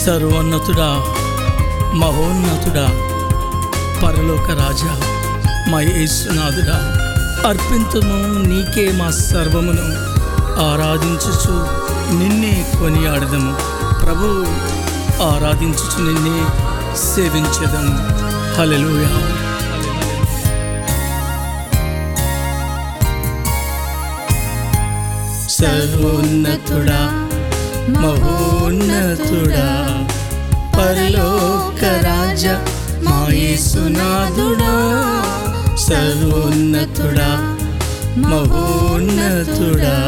సర్వోన్నతుడా మహోన్నతుడా పరలోక రాజా మా యేసునాథుడా అర్పింతము నీకే మా సర్వమును ఆరాధించుచు నిన్నే కొనియాడదము ప్రభు ఆరాధించుచు నిన్నే సేవించదము హల్లెలూయా సర్వోన్నతుడా మహోన్నతుడా పరలోక రాజ మా యేసునాథుడా సర్వోన్నతుడా మహోన్నతుడా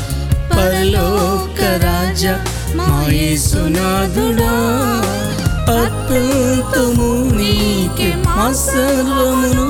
పరలోక రాజ మా యేసునాథుడా అత్యంతము నీకే మా సర్వమును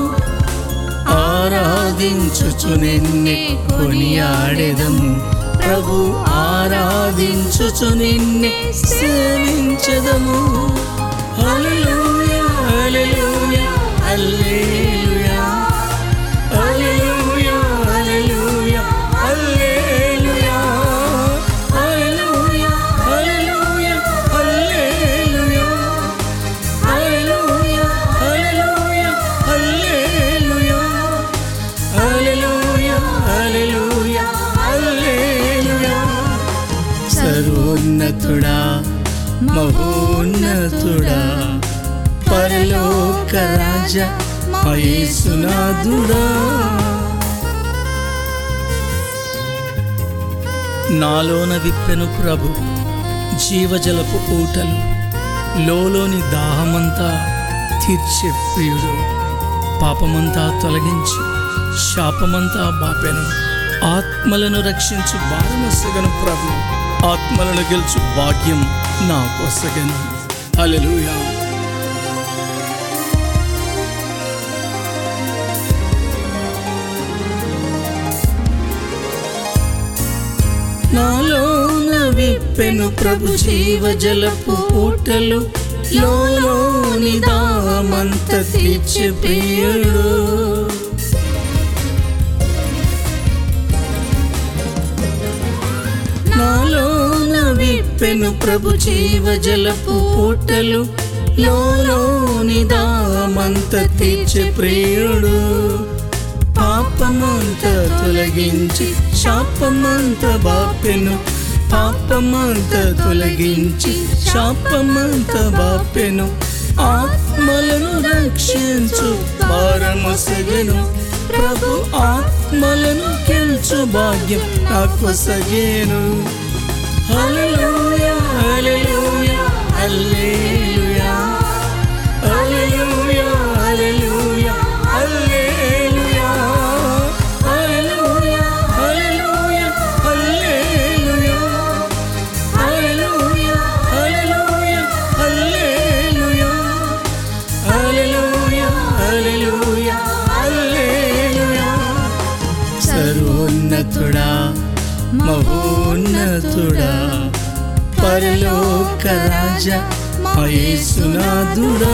ఆరాధించుచు నిన్నే కొనియాడెదము ప్రభు ఆరాధించుచు నిన్నే సేవించదము హల్లెలూయా హల్లెలూయా హల్లెలూయా హల్లెలూయా హల్లెలూయా హల్లెలూయా హల్లెలూయా హల్లెలూయా హల్లెలూయా హల్లెలూయా హల్లెలూయా హల్లెలూయా హల్లెలూయా హల్లెలూయా హల్లెలూయా సర్వోన్నతుడా మహోన్నతుడా పరలోక రాజ మా యేసునాథుడా నాలోన విప్పెను ప్రభు జీవజలపు ఊటలు లోలోని దాహమంతా తీర్చే ప్రియుడు పాపమంతా తొలగించి శాపమంతా బాపెను ఆత్మలను రక్షించు భారమసగను ప్రభు ఆత్మలను గెలుచు భాగ్యం నా కొసగను హల్లెలూయా నాలోన విప్పెను ప్రభు జీవజలపు ఊటలు లోలోని దామంత తీర్చి ప్రియుడు నాలోన విప్పెను ప్రభు జీవజలపు ఊటలు లోలోని దామంత తీర్చి ప్రియుడు పాపమంత తొలగించి శాపమంత బాపెను పాపమంత తొలగించి శాపమంత బాపెను ఆత్మలను రక్షించు భారమొసగెను ప్రభు ఆత్మలను గెలుచు భాగ్యం నాకు సగేను హల్లెలూయా హల్లెలూయా హల్లెలూయా హల్లెలూయా హల్లెలూయా హల్లెలూయా హల్లెలూయా హల్లెలూయా హల్లెలూయా హల్లెలూయా హల్లెలూయా హల్లెలూయా హల్లెలూయా హల్లెలూయా హల్లెలూయా సర్వోన్నతుడా మహోన్నతుడా పరలోక రాజ మా యేసునాథుడా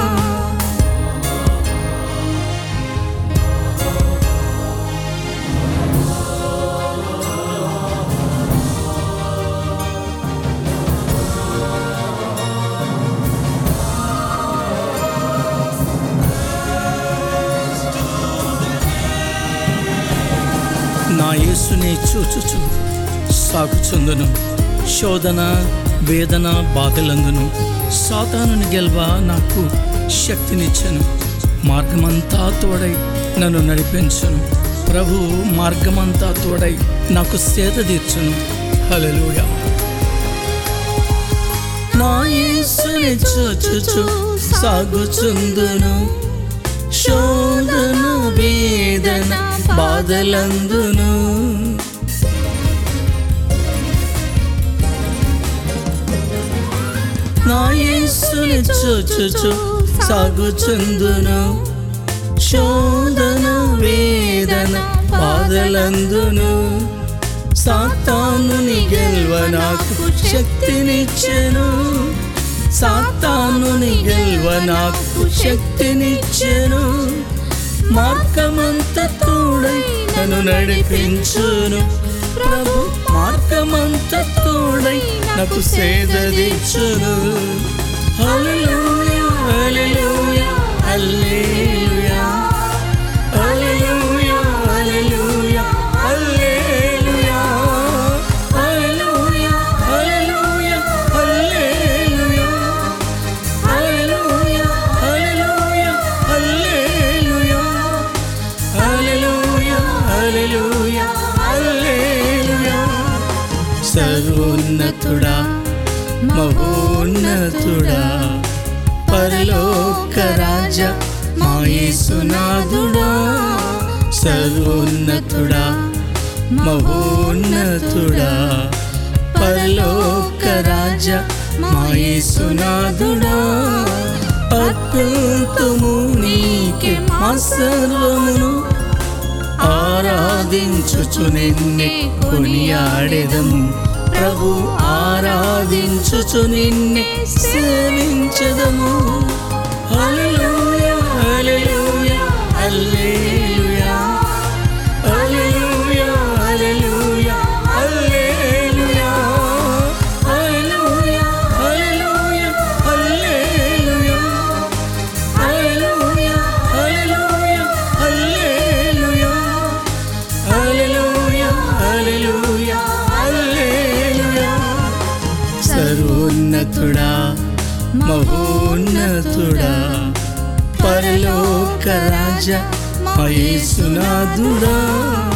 నా యేసునే చూచుచు సాగుచుందును శోధన వేదన బాధలందును సాతానుని గెలవ నాకు శక్తినిచ్చను మార్గమంతా తోడై నన్ను నడిపించును ప్రభు మార్గమంతా తోడై నాకు సేద తీర్చును హల్లెలూయా నా యేసుని చూచుచు సాగుచుందును శోధన వేదన బాధలందును నా యేసుని చూచుచు సాగుచుందును శోధన వేదన బాధలందును సాతానుని గెల్వ నాకు శక్తినిచ్చెను సాతానుని గెల్వ నాకు శక్తినిచ్చెను మార్గమంత తోడై నన్ను నడిపించును ప్రభు మార్గమంత తోడై నాకు సేదదిచ్చును హల్లెలూయా హల్లెలూయా హల్లెలూయా హల్లెలూయా హల్లెలూయా హల్లెలూయా హల్లెలూయా హల్లెలూయా హల్లెలూయా హల్లెలూయా హల్లెలూయా హల్లెలూయా హల్లెలూయా హల్లెలూయా హల్లెలూయా సర్వోన్నతుడా మహోన్నతుడా పరలోక రాజ మా యేసునాథుడా సర్వోన్నతుడా మహోన్నతుడా పరలోక రాజ మా యేసునాథుడా అత్యంతము నీకే మా సర్వమును ఆరాధించుచు నిన్నే కొనియాడెదము ప్రభు ఆరాధించుచు నిన్నే సేవించదము హల్లెలూయా హల్లెలూయా హల్లెలూయా హల్లెలూయా హల్లెలూయా హల్లెలూయా హల్లెలూయా హల్లెలూయా హల్లెలూయా హల్లెలూయా హల్లెలూయా హల్లెలూయా హల్లెలూయా హల్లెలూయా హల్లెలూయా సర్వోన్నతుడా మహోన్నతుడా పరలోక రాజ మహేసునాథుడా